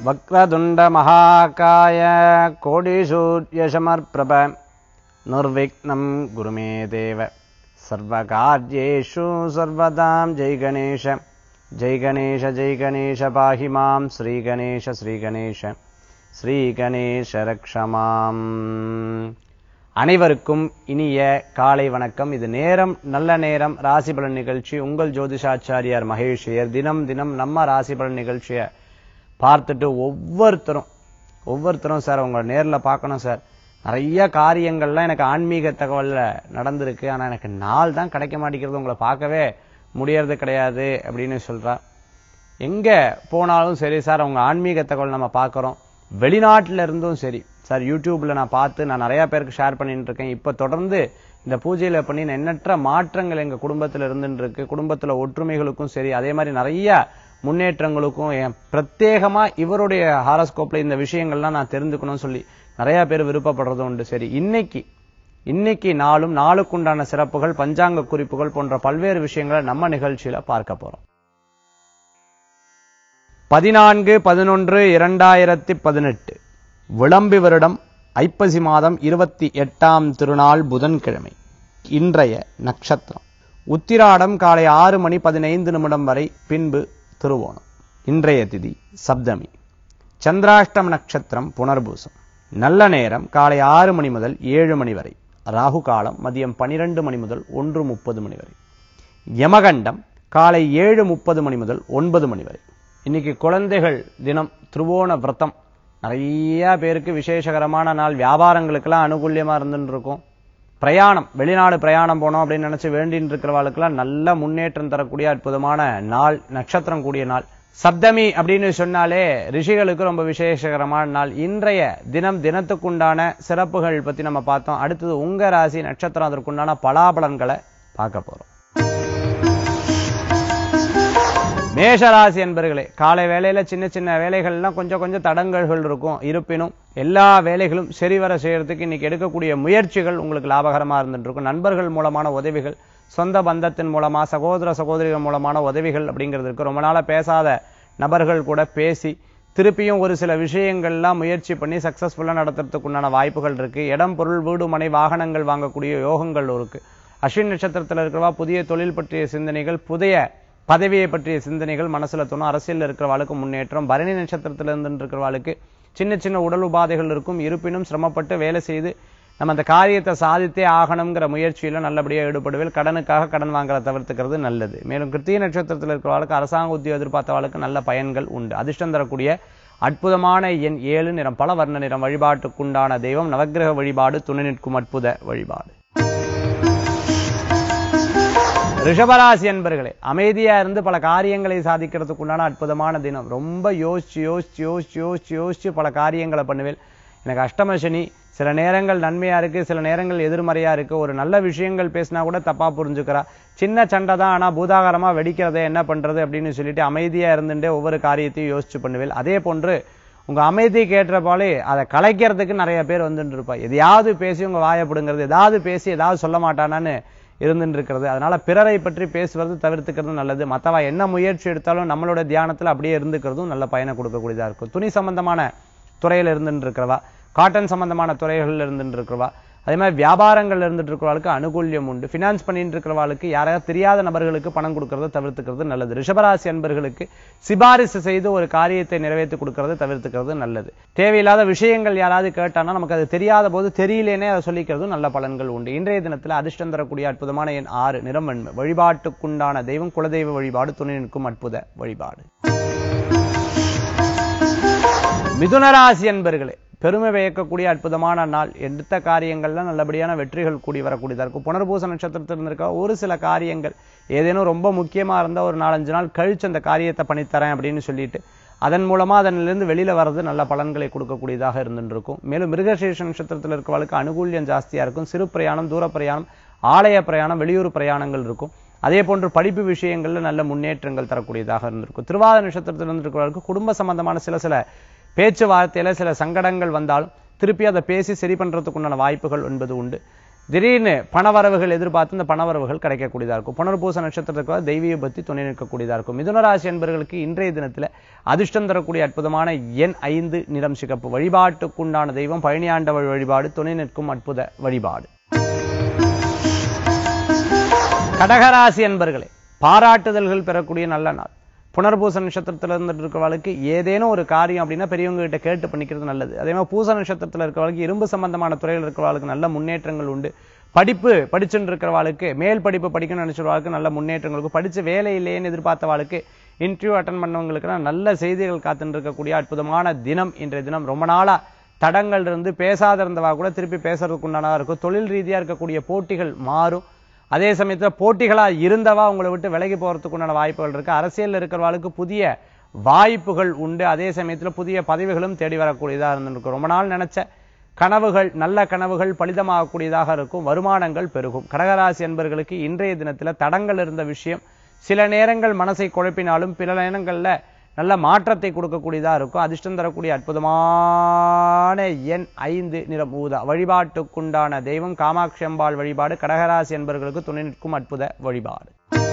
वक्रतुण्डमहाकाय कोटिसूर्यशमर्प्रभ निर्विघ्नं गुरु मे देव सर्वकार्येषु सर्वदां जय गणेश जय गणेश जय गणेश पाहि मां श्रीगणेश श्रीगणेश ஸ்ரீகணேஷ ரக்ஷமாம் அனைவருக்கும் இனிய காலை வணக்கம் இது நேரம் நல்ல நேரம் ராசி பலன் நிகழ்ச்சி உங்கள் ஜோதிஷாச்சாரியார் மகேஷியர் தினம் தினம் நம்ம ராசி பலன் நிகழ்ச்சியை பார்த்துட்டு ஒவ்வொருத்தரும் ஒவ்வொருத்தரும் சார் உங்களை நேர்ல பார்க்கணும் சார் நிறைய காரியங்கள்லாம் எனக்கு ஆன்மீக தகவல்ல நடந்திருக்கு ஆனா எனக்கு நாள் தான் கிடைக்க மாட்டேங்கிறது உங்களை பார்க்கவே முடியறது கிடையாது அப்படின்னு சொல்றா எங்க போனாலும் சரி சார் உங்க ஆன்மீக தகவல் நம்ம பார்க்கறோம் வெளிநாட்டுல இருந்தும் சரி சார் யூடியூப்ல நான் பார்த்து நான் நிறைய பேருக்கு ஷேர் பண்ணிட்டு இருக்கேன் இப்ப தொடர்ந்து இந்த பூஜையில பண்ணி எண்ணற்ற மாற்றங்கள் எங்க குடும்பத்துல இருந்துட்டு இருக்கு குடும்பத்துல ஒற்றுமைகளுக்கும் சரி அதே மாதிரி நிறைய முன்னேற்றங்களுக்கும் என் பிரத்யேகமா இவருடைய ஹாரஸ்கோப்ல இந்த விஷயங்கள்லாம் நான் தெரிஞ்சுக்கணும்னு சொல்லி நிறைய பேர் விருப்பப்படுறதும் உண்டு சரி இன்னைக்கு இன்னைக்கு நாளும் நாளுக்குண்டான சிறப்புகள் பஞ்சாங்க குறிப்புகள் போன்ற பல்வேறு விஷயங்களை நம்ம நிகழ்ச்சியில பார்க்க போறோம் பதினான்கு பதினொன்று இரண்டாயிரத்தி பதினெட்டு விளம்பி வருடம் ஐப்பசி மாதம் இருபத்தி எட்டாம் திருநாள் புதன்கிழமை இன்றைய நட்சத்திரம் உத்திராடம் காலை ஆறு மணி பதினைந்து நிமிடம் வரை பின்பு திருவோணம் இன்றைய திதி சப்தமி சந்திராஷ்டம நட்சத்திரம் புனர்பூசம் நல்ல நேரம் காலை ஆறு மணி முதல் ஏழு மணி வரை ராகு காலம் மதியம் பனிரெண்டு மணி முதல் ஒன்று முப்பது மணி வரை யமகண்டம் காலை ஏழு முப்பது மணி முதல் ஒன்பது மணி வரை இன்னைக்கு குழந்தைகள் தினம் திருவோண விரதம் நிறைய பேருக்கு விசேஷகரமான நாள் வியாபாரங்களுக்கெல்லாம் அனுகூல்யமா இருந்துட்டு இருக்கும் பிரயாணம் வெளிநாடு பிரயாணம் போனோம் அப்படின்னு நினைச்சு வேண்டின்னு இருக்கிறவாளுக்கெல்லாம் நல்ல முன்னேற்றம் தரக்கூடிய அற்புதமான நாள் நட்சத்திரம் கூடிய நாள் சப்தமி அப்படின்னு சொன்னாலே ரிஷிகளுக்கு ரொம்ப விசேஷகரமான நாள் இன்றைய தினம் தினத்துக்குண்டான சிறப்புகள் பத்தி நம்ம பார்த்தோம் அடுத்தது உங்க ராசி நட்சத்திரம் அதற்குண்டான பலாபலன்களை பார்க்க போறோம் மேஷராசி என்பர்களே காலை வேலையில சின்ன சின்ன வேலைகள்லாம் கொஞ்சம் கொஞ்சம் தடங்கல்கள் இருக்கும் இருப்பினும் எல்லா வேலைகளும் சரிவர செய்யறதுக்கு இன்னைக்கு எடுக்கக்கூடிய முயற்சிகள் உங்களுக்கு லாபகரமா இருந்துட்டு இருக்கும் நண்பர்கள் மூலமான உதவிகள் சொந்த பந்தத்தின் மூலமா சகோதர சகோதரிகள் மூலமான உதவிகள் அப்படிங்கிறது இருக்கு ரொம்ப நாளா பேசாத நபர்கள் கூட பேசி திருப்பியும் ஒரு சில விஷயங்கள்லாம் முயற்சி பண்ணி சக்சஸ்ஃபுல்லா நடத்துறதுக்கு உண்டான வாய்ப்புகள் இருக்கு இடம் பொருள் வீடு மனை வாகனங்கள் வாங்கக்கூடிய யோகங்கள் இருக்கு அஸ்வின் நட்சத்திரத்தில் இருக்கிறவா புதிய தொழில் பற்றிய சிந்தனைகள் புதிய பதவியை பற்றிய சிந்தனைகள் மனசுல தோணும் அரசியல் இருக்கிறவாளுக்கு முன்னேற்றம் பரணி நட்சத்திரத்துல இருந்து இருக்கிறவாளுக்கு சின்ன சின்ன உடல் உபாதைகள் இருக்கும் இருப்பினும் சிரமப்பட்டு வேலை செய்து நம்ம அந்த காரியத்தை சாதித்தே ஆகணுங்கிற முயற்சியில நல்லபடியா ஈடுபடுவேன் கடனுக்காக கடன் வாங்குறத தவிர்த்துக்கிறது நல்லது மேலும் கிருத்திய நட்சத்திரத்தில் இருக்கிறவாளுக்கு அரசாங்க உத்தியோகம் எதிர்பார்த்தவாளுக்கு நல்ல பயன்கள் உண்டு அதிர்ஷ்டம் தரக்கூடிய அற்புதமான எண் ஏழு நிறம் பல வர்ண நிறம் வழிபாட்டுக்குண்டான தெய்வம் நவக்கிரக வழிபாடு துணை நிற்கும் அற்புத வழிபாடு ரிஷபராசி என்பர்களே அமைதியா இருந்து பல காரியங்களை சாதிக்கிறதுக்கு உண்டான அற்புதமான தினம் ரொம்ப யோசிச்சு யோசிச்சு யோசிச்சு யோசிச்சு யோசிச்சு பல காரியங்களை பண்ணுவேன் எனக்கு அஷ்டம சனி சில நேரங்கள் நன்மையா இருக்கு சில நேரங்கள் எதிர்மறையா இருக்கு ஒரு நல்ல விஷயங்கள் பேசினா கூட தப்பா புரிஞ்சுக்கிறா சின்ன சண்டை தான் ஆனா பூதாகரமா வெடிக்கிறதை என்ன பண்றது அப்படின்னு சொல்லிட்டு அமைதியா இருந்துட்டே ஒவ்வொரு காரியத்தையும் யோசிச்சு பண்ணுவேன் அதே போன்று உங்க அமைதிக்கு ஏற்ற போலே அதை கலைக்கிறதுக்கு நிறைய பேர் வந்துட்டு இருப்பா எதையாவது பேசி உங்க வாயை பிடுங்கிறது ஏதாவது பேசி ஏதாவது சொல்ல மாட்டானான்னு இருந்துட்டு இருக்கிறது அதனால பிறரை பற்றி பேசுவது தவிர்த்துக்கிறது நல்லது மத்தவா என்ன முயற்சி எடுத்தாலும் நம்மளோட தியானத்துல அப்படியே இருந்துக்கிறதும் நல்ல பயனை கொடுக்கக்கூடியதா இருக்கும் துணி சம்பந்தமான துறையில இருந்துட்டு இருக்கிறவா காட்டன் சம்பந்தமான துறைகள்ல இருந்துட்டு இருக்கிறவா அதே மாதிரி வியாபாரங்கள்ல இருந்துட்டு இருக்கிறவளுக்கு அனுகூல்யம் உண்டு ஃபினான்ஸ் பண்ணிட்டு இருக்கிறவளுக்கு யாராவது தெரியாத நபர்களுக்கு பணம் கொடுக்கறத தவிர்த்துக்கிறது நல்லது ரிஷபராசி அன்பர்களுக்கு சிபாரிசு செய்து ஒரு காரியத்தை நிறைவேற்றி கொடுக்கறத தவிர்த்துக்கிறது நல்லது தேவையில்லாத விஷயங்கள் யாராவது கேட்டானா நமக்கு அது தெரியாத போது தெரியலேனே அதை சொல்லிக்கிறதும் நல்ல பலன்கள் உண்டு இன்றைய தினத்துல அதிர்ஷ்டம் தரக்கூடிய அற்புதமான எண் ஆறு நிறம் வெண்மை வழிபாட்டுக்குண்டான தெய்வம் குலதெய்வ வழிபாடு துணை நிற்கும் அற்புத வழிபாடு மிதுனராசி என்பர்களே பெருமை வியக்கக்கூடிய அற்புதமான நாள் எடுத்த காரியங்கள்லாம் நல்லபடியான வெற்றிகள் கூடி வரக்கூடியதா இருக்கும் புனர்பூச நட்சத்திரத்தில் இருக்க ஒரு சில காரியங்கள் ஏதேனும் ரொம்ப முக்கியமா இருந்தா ஒரு நாலஞ்சு நாள் கழிச்சு அந்த காரியத்தை பண்ணித்தரேன் அப்படின்னு சொல்லிட்டு அதன் மூலமா அதனிலிருந்து வெளியில வர்றது நல்ல பலன்களை கொடுக்கக்கூடியதாக இருந்துட்டு இருக்கும் மேலும் மிருகசீர்ஷ நட்சத்திரத்தில் இருக்கிறவளுக்கு அனுகூல்யம் ஜாஸ்தியா இருக்கும் சிறு பிரயாணம் தூர பிரயாணம் ஆலய பிரயாணம் வெளியூர் பிரயாணங்கள் இருக்கும் அதே போன்று படிப்பு விஷயங்கள்ல நல்ல முன்னேற்றங்கள் தரக்கூடியதாக இருந்திருக்கும் திருவாத நட்சத்திரத்தில் இருந்திருக்கிறவர்களுக்கு குடும்ப சம்பந்தமான சில சில பேச்சுவார்த்தையில சில சங்கடங்கள் வந்தாலும் திருப்பி அதை பேசி சரி பண்றதுக்கு உண்டான வாய்ப்புகள் என்பது உண்டு திடீர்னு பணவரவுகள் எதிர்பார்த்து இந்த பணவரவுகள் கிடைக்கக்கூடியதா இருக்கும் புனர்பூச நட்சத்திரத்துக்கு தெய்வீக பக்தி துணை நிற்கக்கூடியதா இருக்கும் மிதுன ராசி என்பவர்களுக்கு இன்றைய தினத்துல அதிர்ஷ்டம் தரக்கூடிய அற்புதமான எண் ஐந்து நிறம் சிகப்பு வழிபாட்டுக்குண்டான தெய்வம் பழனியாண்டவள் வழிபாடு துணை நிற்கும் அற்புத வழிபாடு கடகராசி என்பர்களே பாராட்டுதல்கள் பெறக்கூடிய நல்ல நாள் புனர்பூச நட்சத்திரத்துல இருந்துட்டு இருக்கிறவளுக்கு ஏதேனும் ஒரு காரியம் அப்படின்னா பெரியவங்க கிட்ட கேட்டு பண்ணிக்கிறது நல்லது அதே மாதிரி பூச நட்சத்திரத்துல இருக்கிறவளுக்கு இரும்பு சம்பந்தமான துறையில் இருக்கிறவளுக்கு நல்ல முன்னேற்றங்கள் உண்டு படிப்பு படிச்சுட்டு இருக்கிறவாளுக்கு மேல் படிப்பு படிக்கணும்னு நினைச்சிருவாளுக்கு நல்ல முன்னேற்றங்களுக்கு படிச்சு வேலை இல்லையேன்னு எதிர்பார்த்தவாளுக்கு இன்டர்வியூ அட்டன் பண்ணவங்களுக்கு நல்ல செய்திகள் காத்துட்டு இருக்கக்கூடிய அற்புதமான தினம் இன்றைய தினம் ரொம்ப நாளா தடங்கள் இருந்து பேசாத இருந்தவா கூட திருப்பி பேசுறதுக்கு உண்டானதா இருக்கும் தொழில் ரீதியா இருக்கக்கூடிய போட்டிகள் மாறும் அதே சமயத்துல போட்டிகளா இருந்தவா உங்களை விட்டு விலகி போறதுக்கு உண்டான வாய்ப்புகள் இருக்கு அரசியல்ல இருக்கிறவாளுக்கு புதிய வாய்ப்புகள் உண்டு அதே சமயத்துல புதிய பதவிகளும் தேடி வரக்கூடியதா இருந்திருக்கும் ரொம்ப நாள் நினைச்ச கனவுகள் நல்ல கனவுகள் பலிதமாகக்கூடியதாக இருக்கும் வருமானங்கள் பெருகும் கடகராசி என்பவர்களுக்கு இன்றைய தினத்துல தடங்கள் இருந்த விஷயம் சில நேரங்கள் மனசை குழப்பினாலும் பிற நேரங்கள்ல நல்ல மாற்றத்தை கொடுக்கக்கூடியதா இருக்கும் அதிர்ஷ்டம் தரக்கூடிய அற்புதமான எண் ஐந்து நிறம் ஊதா வழிபாட்டுக்குண்டான தெய்வம் காமாட்சி அம்பாள் வழிபாடு கடகராசி என்பவர்களுக்கு துணை நிற்கும் அற்புத வழிபாடு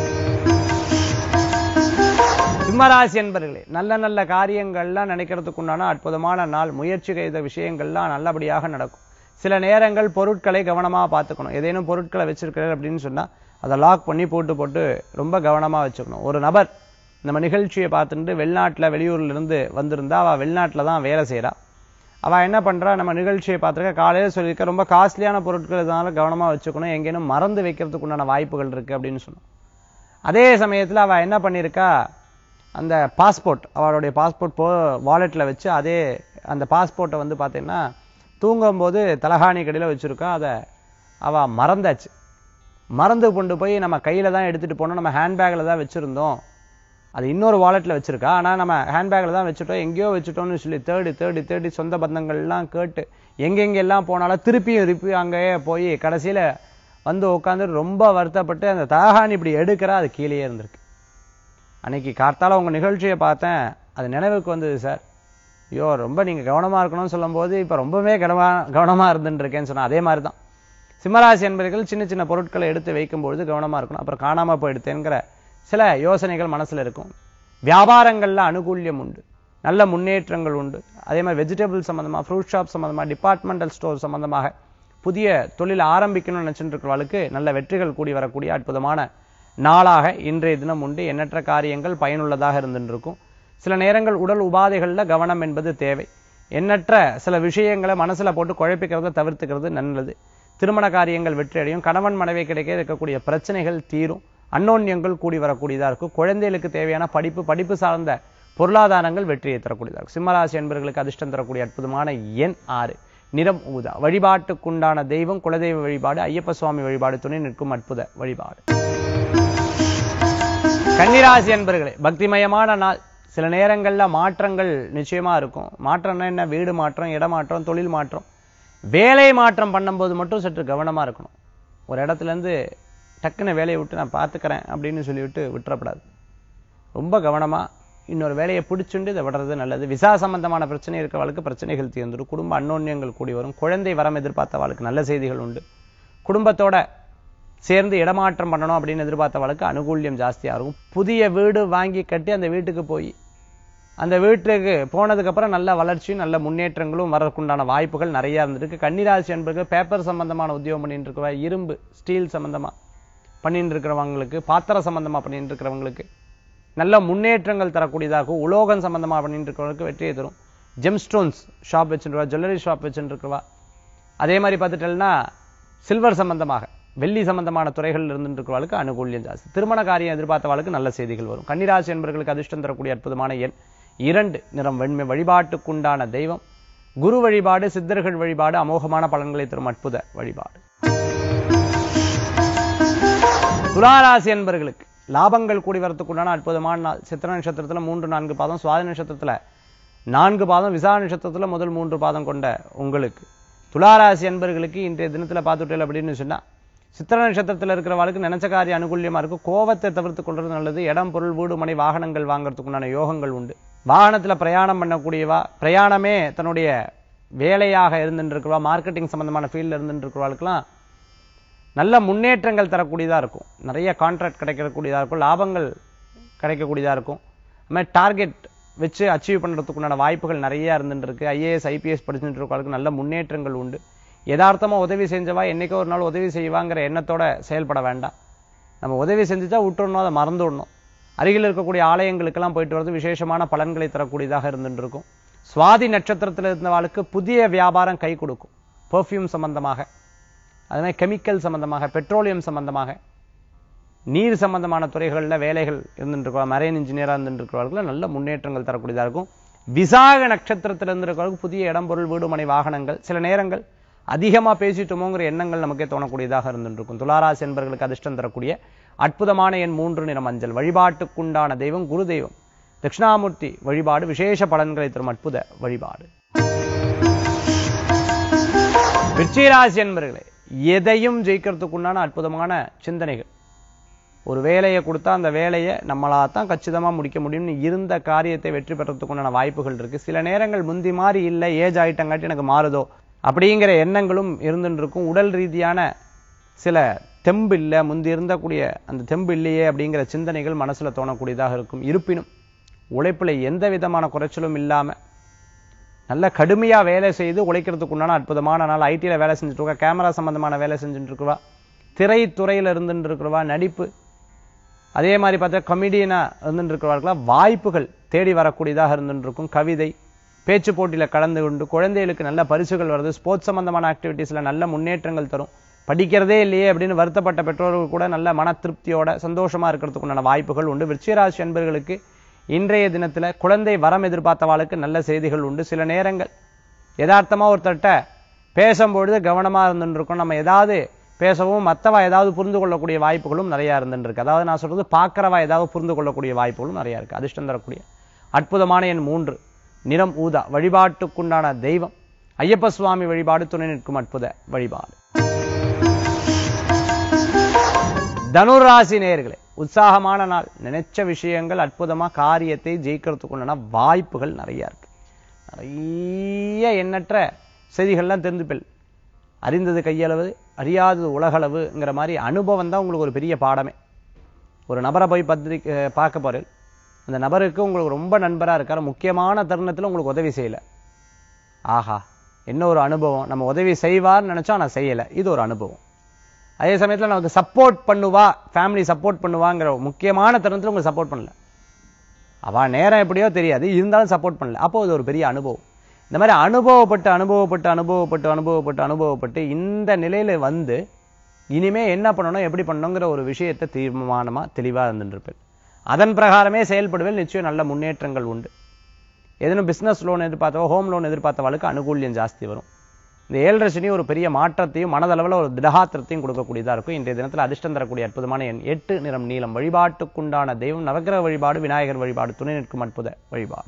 சிம்மராசி என்பர்களே நல்ல நல்ல காரியங்கள்லாம் நினைக்கிறதுக்கு உண்டான அற்புதமான நாள் முயற்சி செய்த விஷயங்கள்லாம் நல்லபடியாக நடக்கும் சில நேரங்கள் பொருட்களை கவனமா பார்த்துக்கணும் ஏதேனும் பொருட்களை வச்சிருக்கிறார் அப்படின்னு சொன்னா அதை லாக் பண்ணி போட்டு போட்டு ரொம்ப கவனமா வச்சுக்கணும் ஒரு நபர் நம்ம நிகழ்ச்சியை பார்த்துட்டு வெளிநாட்டுல வெளியூர்ல இருந்து வந்திருந்தா அவ வெளிநாட்டுல தான் வேலை செய்றா அவ என்ன பண்றா நம்ம நிகழ்ச்சியை பார்த்துருக்க காலையில சொல்லியிருக்க ரொம்ப காஸ்ட்லியான பொருட்கள் இதனால கவனமா வச்சுக்கணும் எங்கேனும் மறந்து வைக்கிறதுக்கு உண்டான வாய்ப்புகள் இருக்கு அப்படின்னு சொன்னோம் அதே சமயத்துல அவ என்ன பண்ணியிருக்கா அந்த பாஸ்போர்ட் அவளுடைய பாஸ்போர்ட் போ வாலெட்ல வச்சு அதே அந்த பாஸ்போர்ட்டை வந்து பார்த்தீங்கன்னா தூங்கும்போது தலகாணி கடையில் வச்சிருக்கா அதை அவ மறந்தாச்சு மறந்து கொண்டு போய் நம்ம கையில தான் எடுத்துட்டு போனோம் நம்ம ஹேண்ட்பேக்கில் தான் வச்சிருந்தோம் அது இன்னொரு வாலெட்ல வச்சிருக்கா ஆனா நம்ம ஹேண்ட்பேக்கில் தான் வச்சுட்டோம் எங்கேயோ வச்சுட்டோம்னு சொல்லி தேடி தேடி தேடி சொந்த பந்தங்கள்லாம் கேட்டு எங்கெங்கெல்லாம் போனாலும் திருப்பியும் திருப்பி அங்கேயே போய் கடைசியில வந்து உட்காந்து ரொம்ப வருத்தப்பட்டு அந்த தலகாணி இப்படி எடுக்கிறா அது கீழேயே இருந்திருக்கு அன்னைக்கு கார்த்தால உங்க நிகழ்ச்சியை பார்த்தேன் அது நினைவுக்கு வந்தது சார் ஐயோ ரொம்ப நீங்க கவனமா இருக்கணும்னு சொல்லும்போது இப்ப ரொம்பவே கவனமா கவனமா இருந்துட்டு இருக்கேன்னு சொன்னா அதே மாதிரி தான் சிம்மராசி என்பவர்கள் சின்ன சின்ன பொருட்களை எடுத்து வைக்கும்பொழுது கவனமா இருக்கணும் அப்புறம் காணாம போயிடுத்தேங்கிற சில யோசனைகள் மனசுல இருக்கும் வியாபாரங்கள்ல அனுகூல்யம் உண்டு நல்ல முன்னேற்றங்கள் உண்டு அதே மாதிரி வெஜிடபிள் சம்பந்தமா ஃப்ரூட் ஷாப் சம்பந்தமா டிபார்ட்மெண்டல் ஸ்டோர் சம்பந்தமாக புதிய தொழில் ஆரம்பிக்கணும்னு நினைச்சிட்டு இருக்கிறவளுக்கு நல்ல வெற்றிகள் கூடி வரக்கூடிய அற்புதமான நாளாக இன்றைய தினம் உண்டு எண்ணற்ற காரியங்கள் பயனுள்ளதாக இருந்துட்டு இருக்கும் சில நேரங்கள் உடல் உபாதைகள்ல கவனம் என்பது தேவை எண்ணற்ற சில விஷயங்களை மனசுல போட்டு குழப்பிக்கிறத தவிர்த்துக்கிறது நல்லது திருமண காரியங்கள் வெற்றியடையும் கணவன் மனைவி கிடைக்க இருக்கக்கூடிய பிரச்சனைகள் தீரும் அன்னோன்யங்கள் கூடி வரக்கூடியதா இருக்கும் குழந்தைகளுக்கு தேவையான படிப்பு படிப்பு சார்ந்த பொருளாதாரங்கள் வெற்றியை தரக்கூடியதா இருக்கும் சிம்மராசி என்பவர்களுக்கு அதிர்ஷ்டம் தரக்கூடிய அற்புதமான எண் ஆறு நிறம் ஊதா வழிபாட்டுக்குண்டான தெய்வம் குலதெய்வ வழிபாடு ஐயப்ப சுவாமி வழிபாடு துணை நிற்கும் அற்புத வழிபாடு கன்னிராசி என்பர்களே பக்திமயமான நாள் சில நேரங்கள்ல மாற்றங்கள் நிச்சயமா இருக்கும் மாற்றம்னா என்ன வீடு மாற்றம் இடமாற்றம் தொழில் மாற்றம் வேலை மாற்றம் பண்ணும்போது மட்டும் சற்று கவனமா இருக்கணும் ஒரு இடத்துல இருந்து டக்குன்னு வேலையை விட்டு நான் பார்த்துக்கிறேன் அப்படின்னு சொல்லிவிட்டு விட்டுறப்படாது ரொம்ப கவனமா இன்னொரு வேலையை பிடிச்சுண்டு இதை விடுறது நல்லது விசா சம்பந்தமான பிரச்சனை இருக்கிறவளுக்கு பிரச்சனைகள் தீர்ந்துடும் குடும்ப அன்னோன்யங்கள் கூடி வரும் குழந்தை வரம் எதிர்பார்த்தவளுக்கு நல்ல செய்திகள் உண்டு குடும்பத்தோட சேர்ந்து இடமாற்றம் பண்ணணும் அப்படின்னு எதிர்பார்த்தவளுக்கு அனுகூல்யம் ஜாஸ்தியா இருக்கும் புதிய வீடு வாங்கி கட்டி அந்த வீட்டுக்கு போய் அந்த வீட்டுக்கு போனதுக்கு அப்புறம் நல்ல வளர்ச்சியும் நல்ல முன்னேற்றங்களும் வரக்குண்டான வாய்ப்புகள் நிறைய இருந்திருக்கு கன்னிராசி என்பது பேப்பர் சம்பந்தமான உத்தியோகம் பண்ணிட்டு இருக்கவா இரும்பு ஸ்டீல் சம்பந்தமா பண்ணிட்டு இருக்கிறவங்களுக்கு பாத்திர சம்பந்தமா பண்ணிட்டு இருக்கிறவங்களுக்கு நல்ல முன்னேற்றங்கள் தரக்கூடியதாகும் உலோகம் சம்பந்தமா பண்ணிட்டு இருக்கிறவங்களுக்கு வெற்றியை தரும் ஜெம்ஸ்டோன்ஸ் ஷாப் வச்சுருவா ஜுவல்லரி ஷாப் வச்சுட்டு இருக்கவா அதே மாதிரி பார்த்துட்டேன்னா சில்வர் சம்பந்தமாக வெள்ளி சம்பந்தமான துறைகள் இருந்துட்டு இருக்கிறவளுக்கு அனுகூல்யம் ஜாஸ்தி திருமண காரியம் எதிர்பார்த்தவளுக்கு நல்ல செய்திகள் வரும் கன்னிராசி என்பவர்களுக்கு அதிர்ஷ்டம் தரக்கூடிய அற்புதமான எண் இரண்டு நிறம் வெண்மை வழிபாட்டுக்குண்டான தெய்வம் குரு வழிபாடு சித்தர்கள் வழிபாடு அமோகமான பலன்களை தரும் அற்புத வழிபாடு துளாராசி என்பவர்களுக்கு லாபங்கள் கூடி வரத்துக்குண்டான அற்புதமான நாள் சித்திர நட்சத்திரத்துல மூன்று நான்கு பாதம் சுவாதி நட்சத்திரத்துல நான்கு பாதம் விசா நட்சத்திரத்துல முதல் மூன்று பாதம் கொண்ட உங்களுக்கு துளாராசி என்பவர்களுக்கு இன்றைய தினத்துல பார்த்துட்டேன் அப்படின்னு சொன்னா சித்திர நட்சத்திரத்துல இருக்கிறவளுக்கு நினைச்ச காரியம் அனுகூல்யமா இருக்கும் கோவத்தை தவிர்த்து கொள்றது நல்லது இடம் பொருள் வீடு மனை வாகனங்கள் வாங்குறதுக்குண்டான யோகங்கள் உண்டு வாகனத்துல பிரயாணம் பண்ணக்கூடியவா பிரயாணமே தன்னுடைய வேலையாக இருந்துட்டு இருக்கிறவா மார்க்கெட்டிங் சம்பந்தமான ஃபீல்ட்ல இருந்துட்டு இருக்கிறவளுக்குலாம் நல்ல முன்னேற்றங்கள் தரக்கூடியதா இருக்கும் நிறைய கான்ட்ராக்ட் கிடைக்கக்கூடியதா இருக்கும் லாபங்கள் கிடைக்கக்கூடியதா இருக்கும் அது மாதிரி டார்கெட் வச்சு அச்சீவ் பண்றதுக்கு உண்டான வாய்ப்புகள் நிறைய இருந்துட்டு இருக்கு ஐஏஎஸ் ஐபிஎஸ் படிச்சுட்டு இருக்கவங்களுக்கு நல்ல முன்னேற்றங்கள் உண்டு யதார்த்தமா உதவி செஞ்சவா என்னைக்கோ ஒரு நாள் உதவி செய்வாங்கிற எண்ணத்தோட செயல்பட வேண்டாம் நம்ம உதவி செஞ்சுட்டா விட்டுறணும் அதை மறந்துடணும் அருகில் இருக்கக்கூடிய ஆலயங்களுக்கெல்லாம் போயிட்டு வரது விசேஷமான பலன்களை தரக்கூடியதாக இருந்துட்டு இருக்கும் சுவாதி நட்சத்திரத்தில் இருந்தவாளுக்கு புதிய வியாபாரம் கை கொடுக்கும் பெர்ஃப்யூம் சம்பந்தமாக அது மாதிரி கெமிக்கல் சம்பந்தமாக பெட்ரோலியம் சம்பந்தமாக நீர் சம்பந்தமான துறைகளில் வேலைகள் இருந்துட்டு இருக்கா மரைன் இன்ஜினியராக இருந்துட்டு இருக்கிறவர்களுக்கு நல்ல முன்னேற்றங்கள் தரக்கூடியதாக இருக்கும் விசாக நட்சத்திரத்தில் இருந்திருக்கிறவர்களுக்கு புதிய இடம் பொருள் வீடு மனை வாகனங்கள் சில நேரங்கள் அதிகமா பேசிட்டோமோங்கிற எண்ணங்கள் நமக்கே தோணக்கூடியதாக இருந்துட்டு இருக்கும் துளாராசி என்பவர்களுக்கு அதிர்ஷ்டம் தரக்கூடிய அற்புதமான எண் மூன்று நிற மஞ்சள் வழிபாட்டுக்குண்டான தெய்வம் குரு தெய்வம் தட்சிணாமூர்த்தி வழிபாடு விசேஷ பலன்களை தரும் அற்புத வழிபாடு விருச்சிகராசி என்பர்களே எதையும் ஜெயிக்கிறதுக்குண்டான அற்புதமான சிந்தனைகள் ஒரு வேலையை கொடுத்தா அந்த வேலையை நம்மளா தான் கச்சிதமா முடிக்க முடியும்னு இருந்த காரியத்தை வெற்றி பெறத்துக்குண்டான வாய்ப்புகள் இருக்கு சில நேரங்கள் முந்தி மாதிரி இல்லை ஏஜ் ஆயிட்டங்காட்டி எனக்கு மாறுதோ அப்படிங்கிற எண்ணங்களும் இருந்துட்டு இருக்கும் உடல் ரீதியான சில தெம்பு இல்லை முந்தி இருந்தக்கூடிய அந்த தெம்பு இல்லையே அப்படிங்கிற சிந்தனைகள் மனசுல தோணக்கூடியதாக இருக்கும் இருப்பினும் உழைப்புல எந்த விதமான குறைச்சலும் இல்லாம நல்ல கடுமையா வேலை செய்து உழைக்கிறதுக்கு உண்டான அற்புதமான நாள் ஐடியில் வேலை செஞ்சுட்டு இருக்கா கேமரா சம்பந்தமான வேலை செஞ்சுட்டு இருக்கிறவா திரைத்துறையில இருந்துட்டு இருக்கிறவா நடிப்பு அதே மாதிரி பார்த்தா கமெடியனா இருந்துட்டு இருக்கிறவர்களாம் வாய்ப்புகள் தேடி வரக்கூடியதாக இருந்துட்டு இருக்கும் கவிதை பேச்சு போட்டியில கலந்து கொண்டு குழந்தைகளுக்கு நல்ல பரிசுகள் வருது ஸ்போர்ட்ஸ் சம்பந்தமான ஆக்டிவிட்டீஸ்ல நல்ல முன்னேற்றங்கள் தரும் படிக்கிறதே இல்லையே அப்படின்னு வருத்தப்பட்ட பெற்றோர்கள் கூட நல்ல மன திருப்தியோட சந்தோஷமா இருக்கிறதுக்கு உண்டான வாய்ப்புகள் உண்டு விருச்சிகராசி என்பர்களுக்கு இன்றைய தினத்துல குழந்தை வரம் எதிர்பார்த்தவாளுக்கு நல்ல செய்திகள் உண்டு சில நேரங்கள் யதார்த்தமா ஒருத்தர்கிட்ட பேசும்பொழுது கவனமா இருந்துட்டு இருக்கும் நம்ம ஏதாவது பேசவும் மத்தவா ஏதாவது புரிந்து கொள்ளக்கூடிய வாய்ப்புகளும் நிறைய இருந்துட்டு இருக்கு அதாவது நான் சொல்றது பார்க்கறவா ஏதாவது புரிந்து கொள்ளக்கூடிய வாய்ப்புகளும் நிறைய இருக்கு அதிர்ஷ்டம் தரக்கூடிய அற்புதமான எண் மூன்று நிறம் ஊதா வழிபாட்டுக்குண்டான தெய்வம் ஐயப்ப சுவாமி வழிபாடு துணை நிற்கும் அற்புத வழிபாடு தனுராசி நேயர்களே உற்சாகமான நாள் நினைச்ச விஷயங்கள் அற்புதமா காரியத்தை ஜெயிக்கிறதுக்குண்டான வாய்ப்புகள் நிறைய இருக்கு நிறைய எண்ணற்ற செய்திகள்லாம் தெரிஞ்சுப்பல் அறிந்தது கையளவு அறியாதது உலகளவுங்கிற மாதிரி அனுபவம் தான் உங்களுக்கு ஒரு பெரிய பாடமே ஒரு நபரை போய் பத்திரிக்கை பார்க்க போறேன் அந்த நபருக்கு உங்களுக்கு ரொம்ப நண்பரா இருக்காரு முக்கியமான தருணத்துல உங்களுக்கு உதவி செய்யல ஆஹா என்ன ஒரு அனுபவம் நம்ம உதவி செய்வார்னு நினைச்சோம் ஆனா செய்யல இது ஒரு அனுபவம் அதே சமயத்துல நமக்கு சப்போர்ட் பண்ணுவா ஃபேமிலி சப்போர்ட் பண்ணுவாங்கிற முக்கியமான தருணத்துல உங்களுக்கு சப்போர்ட் பண்ணல அவ நேரம் எப்படியோ தெரியாது இருந்தாலும் சப்போர்ட் பண்ணல அப்போ இது ஒரு பெரிய அனுபவம் இந்த மாதிரி அனுபவப்பட்டு அனுபவப்பட்டு அனுபவப்பட்டு அனுபவப்பட்டு அனுபவப்பட்டு இந்த நிலையில வந்து இனிமே என்ன பண்ணணும் எப்படி பண்ணணுங்கிற ஒரு விஷயத்தை தீர்மானமா தெளிவா இருந்துட்டு இருப்பேன் அதன் பிரகாரமே செயல்படுவேன் நிச்சயம் நல்ல முன்னேற்றங்கள் உண்டு ஏதேனும் பிசினஸ் லோன் எதிர்பார்த்தவோ ஹோம் லோன் எதிர்பார்த்தவளுக்கு அனுகூல்யம் ஜாஸ்தி வரும் இந்த ஏழரை சனி ஒரு பெரிய மாற்றத்தையும் மனதளவில் ஒரு திடகாத்திரத்தையும் கொடுக்கக்கூடியதா இருக்கும் இன்றைய தினத்தில் அதிர்ஷ்டம் தரக்கூடிய அற்புதமான எண் எட்டு நிறம் நீளம் வழிபாட்டுக்குண்டான தெய்வம் நவக்கிரக வழிபாடு விநாயகர் வழிபாடு துணை நிற்கும் அற்புத வழிபாடு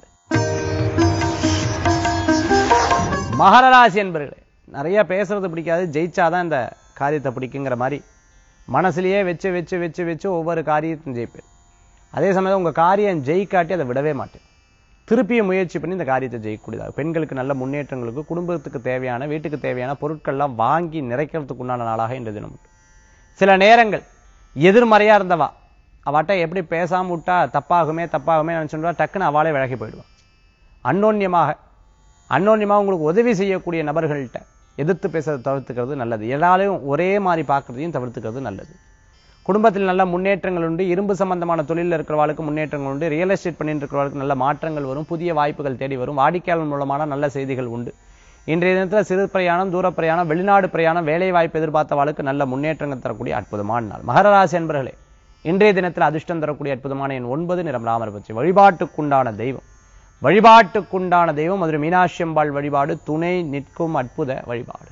மகர ராசி என்பர்களே நிறைய பேசுறது பிடிக்காது ஜெயிச்சாதான் இந்த காரியத்தை பிடிக்குங்கிற மாதிரி மனசுலயே வச்சு வச்சு வச்சு வச்சு ஒவ்வொரு காரியத்தையும் ஜெயிப்பேன் அதே சமயம் உங்க காரியம் ஜெயிக்காட்டி அதை விடவே மாட்டேன் திருப்பியும் முயற்சி பண்ணி இந்த காரியத்தை ஜெயிக்கக்கூடியதாக பெண்களுக்கு நல்ல முன்னேற்றங்களுக்கு குடும்பத்துக்கு தேவையான வீட்டுக்கு தேவையான பொருட்கள்லாம் வாங்கி நிறைக்கிறதுக்கு உண்டான நாளாக இந்த தினம் உண்டு சில நேரங்கள் எதிர்மறையா இருந்தவா அவட்ட எப்படி பேசாம விட்டா தப்பாகுமே தப்பாகுமே நினைச்சுட்டா டக்குன்னு அவளே விலகி போயிடுவா அன்னோன்யமாக அன்னோன்யமாக உங்களுக்கு உதவி செய்யக்கூடிய நபர்கள்ட்ட எதிர்த்து பேசுறதை தவிர்த்துக்கிறது நல்லது எல்லாரையும் ஒரே மாதிரி பார்க்கறதையும் தவிர்த்துக்கிறது நல்லது குடும்பத்தில் நல்ல முன்னேற்றங்கள் உண்டு இரும்பு சம்பந்தமான தொழிலில் இருக்கிறவர்களுக்கு முன்னேற்றங்கள் உண்டு ரியல் எஸ்டேட் பண்ணிட்டு இருக்கிறவர்களுக்கு நல்ல மாற்றங்கள் வரும் புதிய வாய்ப்புகள் தேடி வரும் வாடிக்கையாளர் மூலமான நல்ல செய்திகள் உண்டு இன்றைய தினத்தில் சிறு பிரயாணம் தூர பிரயாணம் வெளிநாடு பிரயாணம் வேலை வாய்ப்பு எதிர்பார்த்தவாளுக்கு நல்ல முன்னேற்றங்கள் தரக்கூடிய அற்புதமான நாள் மகர ராசி என்பர்களே இன்றைய தினத்தில் அதிர்ஷ்டம் தரக்கூடிய அற்புதமான எண் ஒன்பது நிறம் ராமர் பற்றி வழிபாட்டுக்குண்டான தெய்வம் வழிபாட்டுக்குண்டான தெய்வம் மதுரை மீனாட்சி அம்பாள் வழிபாடு துணை நிற்கும் அற்புத வழிபாடு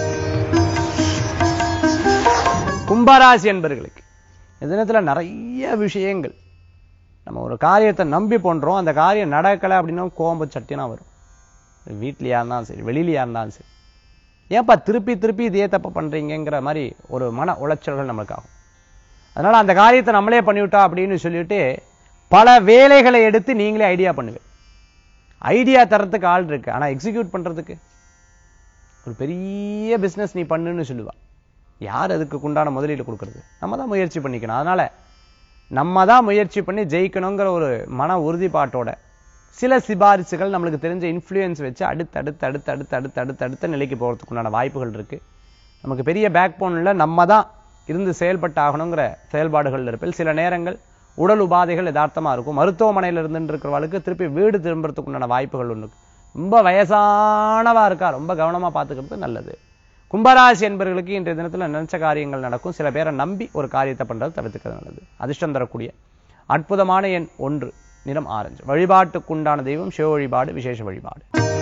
கும்பராசி என்பர்களுக்கு இந்த தினத்துல நிறைய விஷயங்கள் நம்ம ஒரு காரியத்தை நம்பி பண்றோம் அந்த காரியம் நடக்கலை அப்படின்னா கோம்பு சட்டினா வரும் வீட்லயா இருந்தாலும் சரி வெளியிலயா இருந்தாலும் சரி ஏன்பா திருப்பி திருப்பி இதே தப்பு பண்றீங்கங்கிற மாதிரி ஒரு மன உளைச்சல்கள் நம்மளுக்கு ஆகும் அதனால அந்த காரியத்தை நம்மளே பண்ணிவிட்டா அப்படின்னு சொல்லிட்டு பல வேலைகளை எடுத்து நீங்களே ஐடியா பண்ணுவேன் ஐடியா தரத்துக்கு ஆள் இருக்கு ஆனா எக்ஸிக்யூட் பண்றதுக்கு ஒரு பெரிய பிசினஸ் நீ பண்ணுன்னு சொல்லுவா யார் அதுக்கு உண்டான முதலீடு கொடுக்கறது நம்ம தான் முயற்சி பண்ணிக்கணும் அதனால நம்ம தான் முயற்சி பண்ணி ஜெயிக்கணுங்கிற ஒரு மன உறுதிப்பாட்டோட சில சிபாரிசுகள் நம்மளுக்கு தெரிஞ்ச இன்ஃப்ளூயன்ஸ் வச்சு அடுத்து அடுத்து அடுத்து அடுத்து அடுத்து அடுத்து அடுத்த நிலைக்கு போகிறதுக்கு உண்டான வாய்ப்புகள் இருக்கு நமக்கு பெரிய பேக் போனில் நம்ம தான் இருந்து செயல்பட்டு ஆகணுங்கிற செயல்பாடுகள் இருப்பில் சில நேரங்கள் உடல் உபாதைகள் யதார்த்தமா இருக்கும் மருத்துவமனையில் இருந்துட்டு இருக்கிறவளுக்கு திருப்பி வீடு திரும்புறதுக்கு உண்டான வாய்ப்புகள் ஒன்று ரொம்ப வயசானவா இருக்கா ரொம்ப கவனமா பார்த்துக்கிறது நல்லது கும்பராசி என்பவர்களுக்கு இன்றைய தினத்துல நினைச்ச காரியங்கள் நடக்கும் சில பேரை நம்பி ஒரு காரியத்தை பண்றது தவிர்த்துக்கிறது நல்லது அதிர்ஷ்டம் தரக்கூடிய அற்புதமான எண் ஒன்று நிறம் ஆரஞ்சு வழிபாட்டுக்குண்டான தெய்வம் சிவ வழிபாடு விசேஷ வழிபாடு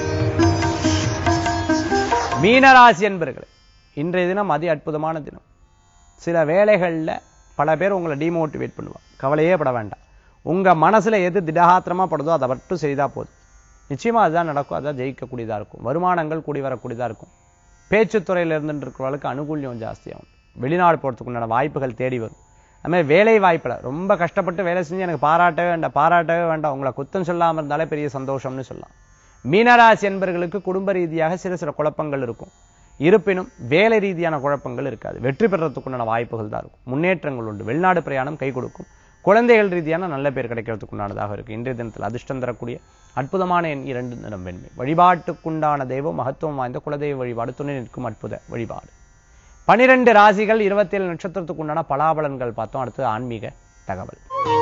மீனராசி என்பர்களே இன்றைய தினம் அதி அற்புதமான தினம் சில வேலைகள்ல பல பேர் உங்களை டிமோட்டிவேட் பண்ணுவாங்க கவலையே பட வேண்டாம் உங்க மனசுல எது திடகாத்திரமா படுதோ அதை மட்டும் செய்தா போதும் நிச்சயமா அதுதான் நடக்கும் அதான் ஜெயிக்கக்கூடியதா இருக்கும் வருமானங்கள் கூடி வரக்கூடியதா இருக்கும் பேச்சுத்துறையில இருந்துட்டு இருக்கிறவங்களுக்கு அனுகூல்யம் ஜாஸ்தியாகும் வெளிநாடு போறதுக்கு உண்டான வாய்ப்புகள் தேடி வரும் அதுமாதிரி வேலை வாய்ப்புல ரொம்ப கஷ்டப்பட்டு வேலை செஞ்சு எனக்கு பாராட்டவே வேண்டாம் பாராட்டவே வேண்டாம் உங்களை குத்தம் சொல்லாம இருந்தாலே பெரிய சந்தோஷம்னு சொல்லலாம் மீனராசி என்பர்களுக்கு குடும்ப ரீதியாக சில சில குழப்பங்கள் இருக்கும் இருப்பினும் வேலை ரீதியான குழப்பங்கள் இருக்காது வெற்றி பெறத்துக்குண்டான வாய்ப்புகள் தான் இருக்கும் முன்னேற்றங்கள் உண்டு வெளிநாடு பிரயாணம் கை கொடுக்கும் குழந்தைகள் ரீதியான நல்ல பேர் கிடைக்கிறதுக்குண்டானதாக இருக்கு இன்றைய தினத்தில் அதிர்ஷ்டம் தரக்கூடிய அற்புதமான எண் இரண்டு நிறம் வெண்மை வழிபாட்டுக்குண்டான தெய்வம் மகத்துவம் வாய்ந்த குலதெய்வ வழிபாடு துணை நிற்கும் அற்புத வழிபாடு பனிரெண்டு ராசிகள் இருபத்தேழு நட்சத்திரத்துக்கு உண்டான பலாபலன்கள் பார்த்தோம் அடுத்து ஆன்மீக தகவல்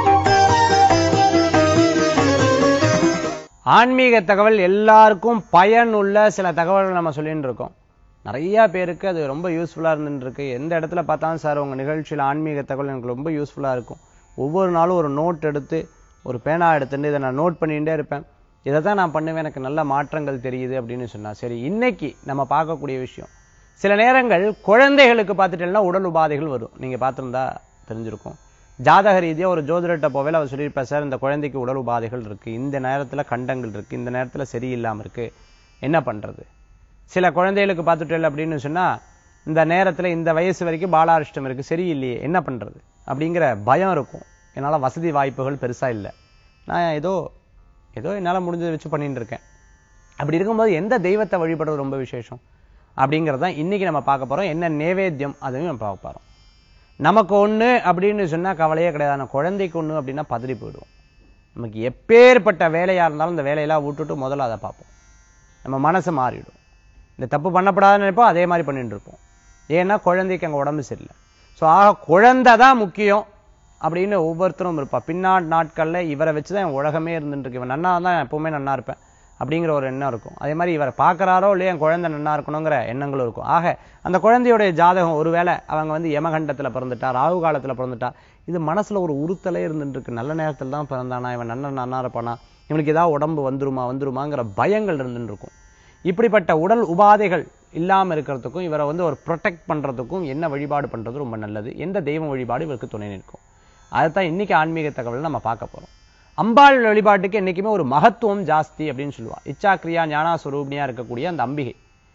ஆன்மீக தகவல் எல்லாருக்கும் பயனுள்ள சில தகவல்கள் நம்ம சொல்லிட்டு இருக்கோம் நிறைய பேருக்கு அது ரொம்ப யூஸ்ஃபுல்லா இருந்துட்டு இருக்கு எந்த இடத்துல பார்த்தாலும் சார் உங்க நிகழ்ச்சியில் ஆன்மீக தகவல் எனக்கு ரொம்ப யூஸ்ஃபுல்லா இருக்கும் ஒவ்வொரு நாளும் ஒரு நோட் எடுத்து ஒரு பேனா எடுத்துட்டு இதை நான் நோட் பண்ணிகிட்டே இருப்பேன் இதை தான் நான் பண்ணுவேன் எனக்கு நல்ல மாற்றங்கள் தெரியுது அப்படின்னு சொன்னா சரி இன்னைக்கு நம்ம பார்க்கக்கூடிய விஷயம் சில நேரங்கள் குழந்தைகளுக்கு பார்த்துட்டேன்னா உடல் உபாதைகள் வரும் நீங்க பார்த்திருந்தா தெரிஞ்சிருக்கும் ஜாதக ரீதியா ஒரு ஜோதிடர்கிட்ட போவேல அவர் சொல்லியிருப்பா சார் இந்த குழந்தைக்கு உடல் உபாதைகள் இருக்கு இந்த நேரத்துல கண்டங்கள் இருக்கு இந்த நேரத்துல சரியில்லாம இருக்கு என்ன பண்றது சில குழந்தைகளுக்கு பார்த்துட்டேன் அப்படின்னு சொன்னா இந்த நேரத்துல இந்த வயசு வரைக்கும் பாலாரிஷ்டம் இருக்கு சரியில்லையே என்ன பண்றது அப்படிங்கிற பயம் இருக்கும் என்னால வசதி வாய்ப்புகள் பெருசா இல்லை நான் ஏதோ ஏதோ என்னால முடிஞ்சதை வச்சு பண்ணிட்டு இருக்கேன் அப்படி இருக்கும்போது எந்த தெய்வத்தை வழிபடுறது ரொம்ப விசேஷம் அப்படிங்கிறது தான் இன்னைக்கு நம்ம பார்க்க போறோம் என்ன நேவேத்தியம் அதையும் நம்ம பார்க்க போறோம் நமக்கு ஒண்ணு அப்படின்னு சொன்னா கவலையே கிடையாது ஆனா குழந்தைக்கு ஒண்ணு அப்படின்னா பதறி போயிடுவோம் நமக்கு எப்பேற்பட்ட வேலையா இருந்தாலும் இந்த வேலையெல்லாம் விட்டுட்டு முதல்ல அதை பார்ப்போம் நம்ம மனசு மாறிடும் இந்த தப்பு பண்ணப்படாதுன்னு நினைப்போம் அதே மாதிரி பண்ணிட்டு இருப்போம் ஏன்னா குழந்தைக்கு அங்க உடம்பு சரியில்லை ஸோ ஆக குழந்தை தான் முக்கியம் அப்படின்னு ஒவ்வொருத்தரும் இருப்பா பின்னாடி நாட்கள்ல இவரை வச்சுதான் என் உலகமே இருந்துட்டு இருக்கு இவன் நன்னா தான் எப்பவுமே நன்னா இருப்பேன் அப்படிங்கிற ஒரு எண்ணம் இருக்கும் அதே மாதிரி இவரை பார்க்கறாரோ இல்லையா என் குழந்தை நன்னா இருக்கணுங்கிற எண்ணங்களும் இருக்கும் ஆக அந்த குழந்தையுடைய ஜாதகம் ஒருவேளை அவங்க வந்து யமகண்டத்துல பிறந்துட்டா ராகு காலத்துல பிறந்துட்டா இது மனசுல ஒரு உறுத்தலே இருந்துட்டு இருக்கு நல்ல நேரத்துல தான் பிறந்தானா இவன் நல்ல நன்னா இருப்பானா இவனுக்கு ஏதாவது உடம்பு வந்துருமா வந்துருமாங்கிற பயங்கள் இருந்துட்டு இருக்கும் இப்படிப்பட்ட உடல் உபாதைகள் இல்லாம இருக்கிறதுக்கும் இவரை வந்து ஒரு ப்ரொடெக்ட் பண்றதுக்கும் என்ன வழிபாடு பண்றது ரொம்ப நல்லது எந்த தெய்வ வழிபாடு இவருக்கு துணை நிற்கும் அதைத்தான் இன்னைக்கு ஆன்மீக தகவல் நம்ம பார்க்க போறோம் அம்பாள் வழிபாட்டுக்கு என்னைக்குமே ஒரு மகத்துவம் ஜாஸ்தி அப்படின்னு சொல்லுவா இச்சாக்கிரியா ஞானாஸ்வரூபிணியா இருக்கக்கூடிய அந்த அம்பிகை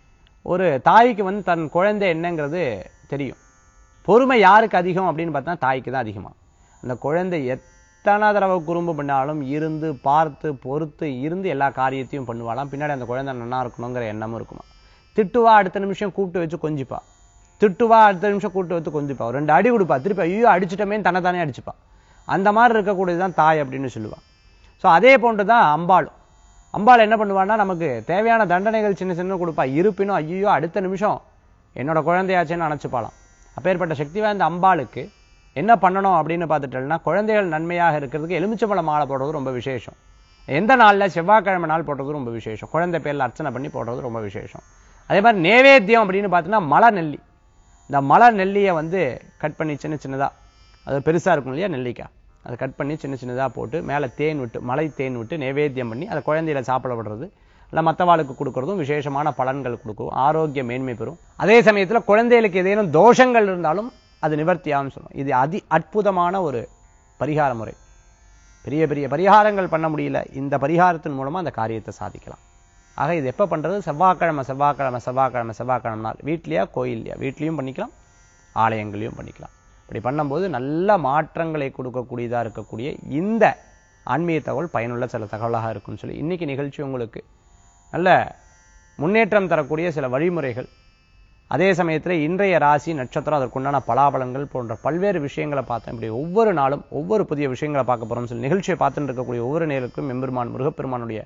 ஒரு தாய்க்கு வந்து தன் குழந்தை என்னங்கிறது தெரியும் பொறுமை யாருக்கு அதிகம் அப்படின்னு பார்த்தா தாய்க்கு தான் அதிகமா அந்த குழந்தை எத்தனை தடவை குறும்பு பண்ணாலும் இருந்து பார்த்து பொறுத்து இருந்து எல்லா காரியத்தையும் பண்ணுவாளாம் பின்னாடி அந்த குழந்தை நல்லா இருக்கணுங்கிற எண்ணமும் இருக்குமா திட்டுவா அடுத்த நிமிஷம் கூப்பிட்டு வச்சு கொஞ்சிப்பா திட்டுவா அடுத்த நிமிஷம் கூப்பிட்டு வச்சு கொஞ்சிப்பா ஒரு ரெண்டு அடி கொடுப்பா திருப்பி ஐயோ அடிச்சிட்டமே தன்னை தானே அடிச்சுப்பா அந்த மாதிரி இருக்கக்கூடியதுதான் தாய் அப்படின்னு சொல்லுவா ஸோ அதே போன்று தான் அம்பாளும் அம்பாள் என்ன பண்ணுவான்னா நமக்கு தேவையான தண்டனைகள் சின்ன சின்ன கொடுப்பா இருப்பினும் ஐயோ அடுத்த நிமிஷம் என்னோட குழந்தையாச்சேன்னு நினச்சிப்பாளாம் அப்பேற்பட்ட சக்தி வாய்ந்த அம்பாளுக்கு என்ன பண்ணணும் அப்படின்னு பார்த்துட்டோம்னா குழந்தைகள் நன்மையாக இருக்கிறதுக்கு எலுமிச்சம்பழ மாலை போடுறது ரொம்ப விசேஷம் எந்த நாளில் செவ்வாய்க்கிழமை நாள் போடுறது ரொம்ப விசேஷம் குழந்தை பேர்ல அர்ச்சனை பண்ணி போடுறது ரொம்ப விசேஷம் அதே மாதிரி நேவேத்தியம் அப்படின்னு பார்த்தீங்கன்னா மலை நெல்லி இந்த மலை நெல்லியை வந்து கட் பண்ணி சின்ன சின்னதா அது பெருசா இருக்கும் இல்லையா நெல்லிக்காய் அதை கட் பண்ணி சின்ன சின்னதா போட்டு மேலே தேன் விட்டு மலை தேன் விட்டு நைவேத்தியம் பண்ணி அதை குழந்தையில சாப்பிட விடுறது இல்லை மற்றவாளுக்கு கொடுக்கறதும் விசேஷமான பலன்கள் கொடுக்கும் ஆரோக்கிய மேன்மை பெறும் அதே சமயத்துல குழந்தைகளுக்கு ஏதேனும் தோஷங்கள் இருந்தாலும் அது நிவர்த்தியாகும் சொல்லும் இது அதி அற்புதமான ஒரு பரிகார முறை பெரிய பெரிய பரிகாரங்கள் பண்ண முடியல இந்த பரிகாரத்தின் மூலமா அந்த காரியத்தை சாதிக்கலாம் ஆக இது எப்போ பண்றது செவ்வாய்க்கிழமை செவ்வாய்க்கிழமை செவ்வாய்க்கிழமை செவ்வாய்க்கிழமை நாள் வீட்லயா கோயில்லையா வீட்லயும் பண்ணிக்கலாம் ஆலயங்களையும் பண்ணிக்கலாம் இப்படி பண்ணும்போது நல்ல மாற்றங்களை கொடுக்கக்கூடியதா இருக்கக்கூடிய இந்த ஆன்மீக தகவல் பயனுள்ள சில தகவலாக இருக்கும்னு சொல்லி இன்னைக்கு நிகழ்ச்சி உங்களுக்கு நல்ல முன்னேற்றம் தரக்கூடிய சில வழிமுறைகள் அதே சமயத்தில் இன்றைய ராசி நட்சத்திரம் அதற்குண்டான பலாபலங்கள் போன்ற பல்வேறு விஷயங்களை பார்த்தோம் இப்படி ஒவ்வொரு நாளும் ஒவ்வொரு புதிய விஷயங்களை பார்க்க போறோம் சொல்லி நிகழ்ச்சியை பார்த்துட்டு இருக்கக்கூடிய ஒவ்வொரு நேருக்கும் எம்பெருமான் முருகப்பெருமானுடைய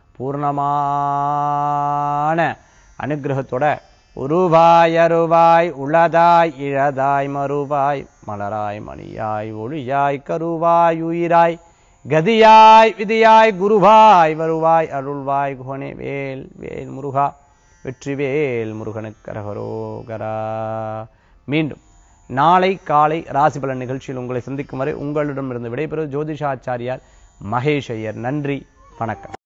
பூர்ணமான அனுகிரகத்தோட உருவாய் அருவாய் உளதாய் இழதாய் மறுவாய் மலராய் மணியாய் ஒளியாய் கருவாய் உயிராய் கதியாய் விதியாய் குருவாய் வருவாய் அருள்வாய் குகனே வேல் வேல் முருகா வெற்றிவேல் முருகனுக்கு கரகரோகரா மீண்டும் நாளை காலை ராசிபலன் நிகழ்ச்சியில் உங்களை சந்திக்கும் வரை உங்களிடமிருந்து விடைபெறுவது ஜோதிஷாச்சாரியார் மகேஷ் ஐயர் நன்றி வணக்கம்